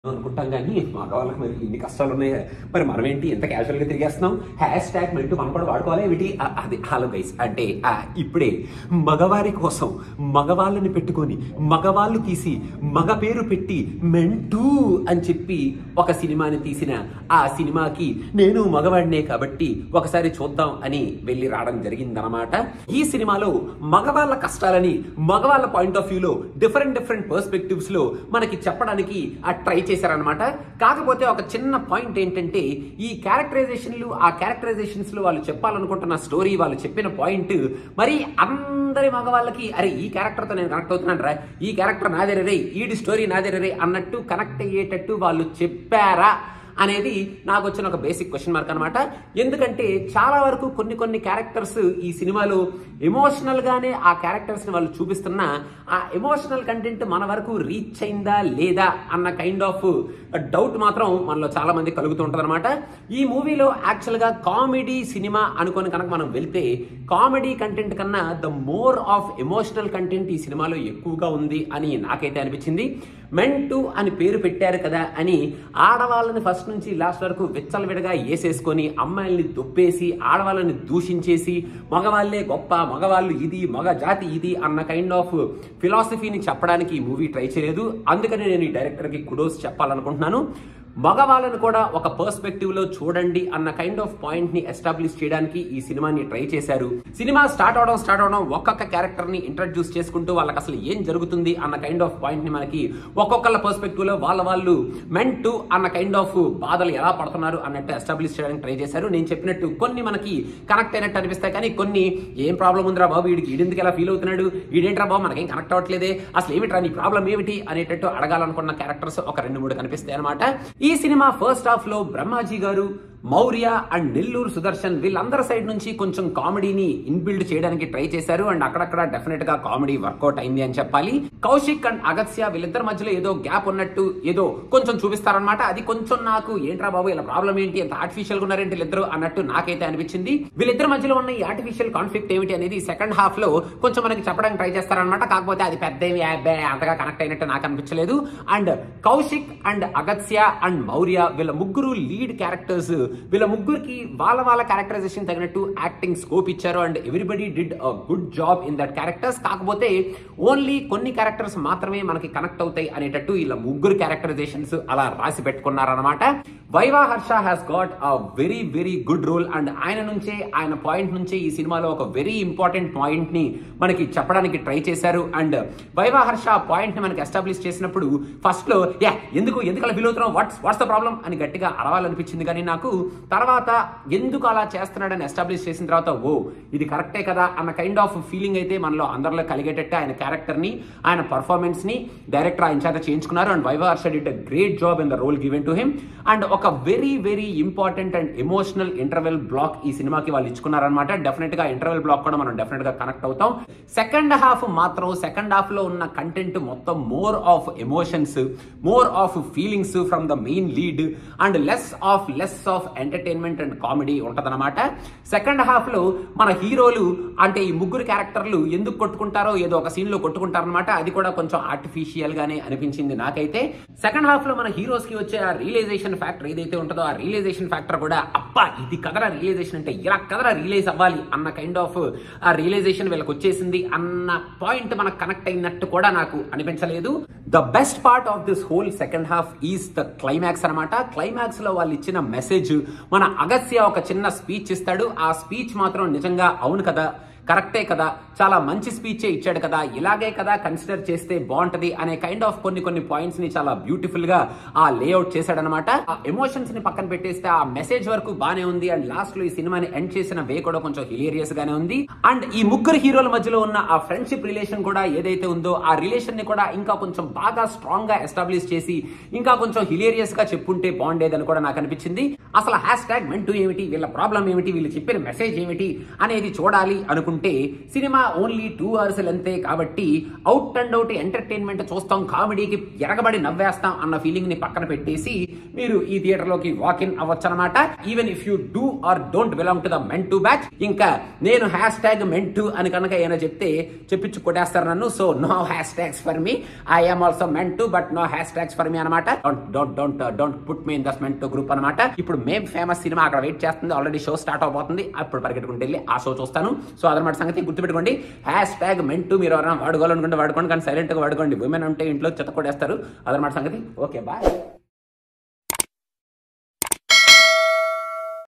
అనుకుంటాం కానీ మగవాళ్ళకి మరి ఇన్ని కష్టాలు ఉన్నాయి మరి మనం ఏంటి ఎంత క్యాజువల్ గా తిరిగేస్తున్నాం హ్యాష్ ట్యాగ్ మెంటూ మనం కూడా వాడుకోవాలి ఏమిటి ఆ, అది హలో గైస్ అంటే ఆ, ఇప్పుడే మగవారి కోసం మగవాళ్ళని పెట్టుకొని మగవాళ్ళు తీసి మగ పేరు పెట్టి మెంటూ అని చెప్పి ఒక సినిమాని తీసిన ఆ సినిమాకి నేను మగవాడినే కాబట్టి ఒకసారి చూద్దాం అని వెళ్ళి రావడం జరిగిందనమాట ఈ సినిమాలో మగవాళ్ళ కష్టాలని మగవాళ్ళ పాయింట్ ఆఫ్ వ్యూలో డిఫరెంట్ డిఫరెంట్ పర్స్పెక్టివ్స్ లో మనకి చెప్పడానికి ఆ ట్రై చేశారనమాట కాకపోతే ఒక చిన్న పాయింట్ ఏంటంటే ఈ క్యారెక్టరైజేషన్లు ఆ క్యారెక్టరైజేషన్స్ లో వాళ్ళు చెప్పాలనుకుంటున్న స్టోరీ వాళ్ళు చెప్పిన పాయింట్ మరి అందరి మగవాళ్ళకి అరే ఈ క్యారెక్టర్ తో నేను కనెక్ట్ అవుతున్నాను రా ఈ క్యారెక్టర్ నాదే రే ఈడి స్టోరీ నాదే రే అన్నట్టు కనెక్ట్ అయ్యేటట్టు వాళ్ళు చెప్పారా అనేది నాకు వచ్చిన ఒక బేసిక్ క్వశ్చన్ మార్క్ అనమాట ఎందుకంటే చాలా వరకు కొన్ని కొన్ని క్యారెక్టర్స్ ఈ సినిమాలో ఎమోషనల్ గానే ఆ క్యారెక్టర్స్ ని వాళ్ళు చూపిస్తున్నా ఆ ఎమోషనల్ కంటెంట్ మన వరకు రీచ్ అయిందా లేదా అన్న కైండ్ ఆఫ్ డౌట్ మాత్రం మనలో చాలా మంది కలుగుతూ ఉంటది ఈ మూవీలో యాక్చువల్ గా కామెడీ సినిమా అనుకొని కనుక మనం వెళ్తే కామెడీ కంటెంట్ కన్నా the more of emotional content ఈ సినిమాలో ఎక్కువగా ఉంది అని నాకైతే అనిపించింది మెంటు అని పేరు పెట్టారు కదా అని ఆడవాళ్ళని ఫస్ట్ నుంచి లాస్ట్ వరకు విచ్చలవిడగా వేసేసుకొని అమ్మాయిల్ని దొబ్బేసి ఆడవాళ్ళని దూషించేసి మగవాళ్ళే గొప్ప మగవాళ్ళు ఇది మగ జాతి ఇది అన్న కైండ్ ఆఫ్ ఫిలాసఫీని చెప్పడానికి ఈ మూవీ ట్రై చేయలేదు అందుకని నేను ఈ డైరెక్టర్కి కుడోస్ చెప్పాలనుకుంటున్నాను మగవాళ్ళని కూడా ఒక పర్స్పెక్టివ్ లో చూడండి అన్న కైండ్ ఆఫ్ పాయింట్ ని ఎస్టాబ్లిష్ చేయడానికి ఈ సినిమాని ట్రై చేశారు సినిమా స్టార్ట్ అవడం స్టార్ట్ అవడం ఒక్కొక్క క్యారెక్టర్ ని ఇంట్రడ్యూస్ చేసుకుంటూ వాళ్ళకి అసలు ఏం జరుగుతుంది అన్న కైండ్ ఆఫ్ పాయింట్ ని మనకి ఒక్కొక్కళ్ళ పర్స్పెక్టివ్ లో వాళ్ళ వాళ్ళు మెంట్ టు అన్న కైండ్ ఆఫ్ బాధలు ఎలా పడుతున్నారు అన్నట్టు ఎస్టాబ్లిష్ చేయడానికి ట్రై చేశారు నేను చెప్పినట్టు కొన్ని మనకి కనెక్ట్ అయినట్టు అనిపిస్తాయి కానీ కొన్ని ఏం ప్రాబ్లం ఉందిరా బాబు వీడికి ఈడెందుకు ఎలా ఫీల్ అవుతున్నాడు ఈడేంట్రా బాబు మనకేం కనెక్ట్ అవ్వట్లేదే అసలు ఏమిట్రా నీ ప్రాబ్లం ఏమిటి అనేటట్టు అడగాలనుకున్న క్యారెక్టర్స్ ఒక రెండు మూడు కనిపిస్తాయి అనమాట ఈ సినిమా ఫస్ట్ హాఫ్ లో బ్రహ్మాజీ గారు మౌర్య అండ్ నెల్లూరు సుదర్శన్ వీళ్ళందరి సైడ్ నుంచి కొంచెం కామెడీని ఇన్బిల్డ్ చేయడానికి ట్రై చేశారు అండ్ అక్కడక్కడ డెఫినెట్ గా కామెడీ వర్కౌట్ అయింది అని చెప్పాలి కౌశిక్ అండ్ అగత్య వీళ్ళిద్దరి మధ్యలో ఏదో గ్యాప్ ఉన్నట్టు ఏదో కొంచెం చూపిస్తారనమాట అది కొంచెం నాకు ఏంట్రా బాబు ఇలా ప్రాబ్లం ఏంటి ఎంత ఆర్టిఫిషియల్ గా ఉన్నారేంటి వీళ్ళిద్దరు అన్నట్టు నాకైతే అనిపించింది వీళ్ళిద్దరి మధ్యలో ఉన్న ఈ ఆర్టిఫిషియల్ కాన్ఫ్లిక్ట్ ఏమిటి అనేది సెకండ్ హాఫ్ లో కొంచెం మనకి చెప్పడానికి ట్రై చేస్తారనమాట కాకపోతే అది పెద్ద ఏమి అబ్బే అంతగా కనెక్ట్ అయినట్టు నాకు అనిపించలేదు and Kaushik and Agatya and Maurya వీళ్ళ ముగ్గురు లీడ్ క్యారెక్టర్స్ వీళ్ళ ముగ్గురికి వాళ్ళ వాళ్ళ క్యారెక్టరైజేషన్ తగినట్టు యాక్టింగ్ స్కోప్ ఇచ్చారు and everybody did a good job in that characters కాకపోతే ఓన్లీ కొన్ని క్యారెక్టర్స్ మాత్రమే మనకి కనెక్ట్ అవుతాయి అనేటట్టు వీళ్ళ ముగ్గురు క్యారెక్టరైజేషన్స్ అలా రాసి పెట్టుకున్నారనమాట Viva Harsha has got a very very good role and ఆయన నుంచే ఆయన పాయింట్ నుంచే ఈ సినిమాలో ఒక వెరీ ఇంపార్టెంట్ పాయింట్ ని మనకి చెప్పడానికి ట్రై చేశారు అండ్ వైవా హర్ష పాయింట్ ని మనకి ఎస్టాబ్లిష్ చేసినప్పుడు ఫస్ట్ లో యా ఎందుకు ఎందుకు అలా ఫీల్ అవుతున్నావు వాట్స్ వాట్స్ ద ప్రాబ్లం అని గట్టిగా అరవాలనిపించింది కానీ నాకు తర్వాత ఎందుకు అలా చేస్తున్నాడని ఎస్టాబ్లిష్ చేసిన తర్వాత ఓ ఇది కరెక్టే కదా అన్న కైండ్ ఆఫ్ ఫీలింగ్ అయితే మనలో అందరిలో కలిగేటట్టు ఆయన క్యారెక్టర్ ని ఆయన పర్ఫార్మెన్స్ ని డైరెక్టర్ ఆయన చేత చేయించుకున్నారు and Viva Harsha did great job in the role given to him and ఒక very very important and emotional interval block ఈ సినిమాకి వాళ్ళు ఇచ్చుకున్నారనమాట డెఫినెట్ గా ఇంటర్వెల్ బ్లాక్ కూడా మనం డెఫినెట్ గా కనెక్ట్ అవుతాం సెకండ్ హాఫ్ మాత్రం సెకండ్ హాఫ్ లో ఉన్న కంటెంట్ మొత్తం more of emotions more of feelings from the main lead and less of less of entertainment and comedy ఉంటదన్నమాట సెకండ్ హాఫ్ లో మన హీరోలు అంటే ఈ ముగ్గురు క్యారెక్టర్లు ఎందుకు కొట్టుకుంటారో ఏదో ఒక సీన్ లో కొట్టుకుంటారనమాట అది కూడా కొంచెం ఆర్టిఫిషియల్ గానే అనిపించింది నాకైతే సెకండ్ హాఫ్ లో మన హీరోస్ కి వచ్చే ఆ రియలైజేషన్ ఫ్యాక్టర్ ఏదైతే ఉంటుందో ఆ రియలైజేషన్ ఫ్యాక్టర్ కూడా అబ్బా ఇది కదరా రియలైజేషన్ అంటే ఇలా కదరా రియలైజ్ అవ్వాలి అన్న కైండ్ ఆఫ్ ఆ రియలైజేషన్ వీళ్ళకి వచ్చేసింది అన్న పాయింట్ మనకు కనెక్ట్ అయినట్టు కూడా నాకు అనిపించలేదు the best part of this whole second half is the climax అనమాట క్లైమాక్స్ లో వాళ్ళు ఇచ్చిన మెసేజ్ మన అగస్య ఒక చిన్న స్పీచ్ ఇస్తాడు ఆ స్పీచ్ మాత్రం నిజంగా అవును కదా కరెక్టే కదా చాలా మంచి స్పీచే ఇచ్చాడు కదా ఇలాగే కదా కన్సిడర్ చేస్తే బాగుంటది అనే కైండ్ ఆఫ్ కొన్ని కొన్ని పాయింట్స్ ని చాలా బ్యూటిఫుల్ గా ఆ లేఅవుట్ చేశాడనమాట ఆ ఎమోషన్స్ ని పక్కన పెట్టేస్తే ఆ మెసేజ్ వరకు బానే ఉంది అండ్ లాస్ట్ లో ఈ సినిమాని ఎండ్ చేసిన వే కూడా కొంచెం హిలేరియస్ గానే ఉంది అండ్ ఈ ముగ్గురు హీరోల మధ్యలో ఉన్న ఆ ఫ్రెండ్షిప్ రిలేషన్ కూడా ఏదైతే ఉందో ఆ రిలేషన్ ని కూడా ఇంకా కొంచెం బాగా స్ట్రాంగ్ గా ఎస్టాబ్లిష్ చేసి ఇంకా కొంచెం హిలేరియస్ గా చెప్పుంటే బాగుండేదని కూడా నాకు అనిపించింది అసలు హ్యాష్ ట్యాగ్ మెంటూ ఏమిటి వీళ్ళ ప్రాబ్లం ఏమిటి వీళ్ళు చెప్పిన మెసేజ్ ఏమిటి అనేది చూడాలి అనుకుంటే అనుకుంటే సినిమా ఓన్లీ టూ అవర్స్ లెంతే కాబట్టి అవుట్ అండ్ అవుట్ ఎంటర్టైన్మెంట్ చూస్తాం కామెడీకి ఎరగబడి నవ్వేస్తాం అన్న ఫీలింగ్ ని పక్కన పెట్టేసి మీరు ఈ థియేటర్ లోకి వాక్ ఇన్ అవ్వచ్చు అనమాట even if you do or don't belong to the men too batch ఇంకా నేను హ్యాష్ ట్యాగ్ మెన్ టు అని కనుక ఏమైనా చెప్తే చెప్పించు కొట్టేస్తారు నన్ను so no hash tags for me I'm also men too but no hash tags for me అనమాట don't don't don't put me in this men too group అనమాట ఇప్పుడు మేం ఫేమస్ సినిమా అక్కడ వెయిట్ చేస్తుంది ఆల్రెడీ షో స్టార్ట్ అవబోతుంది అప్పుడు పరిగెట్టుకుంటే వెళ్ళి ఆ షో చూస్తాను సో అదనమాట సంగతి గుర్తుపెట్టుకోండి హ్యాష్ ట్యాగ్ మెన్ టు మీరు ఎవరైనా వాడుకోవాలనుకుంటే వాడుకోండి కానీ సైలెంట్ గా వాడుకోండి ఉమెన్ ఉంటే ఇంట్లో చెత్త కొట్టేస్తారు అదనమాట సంగతి ఓకే బాయ్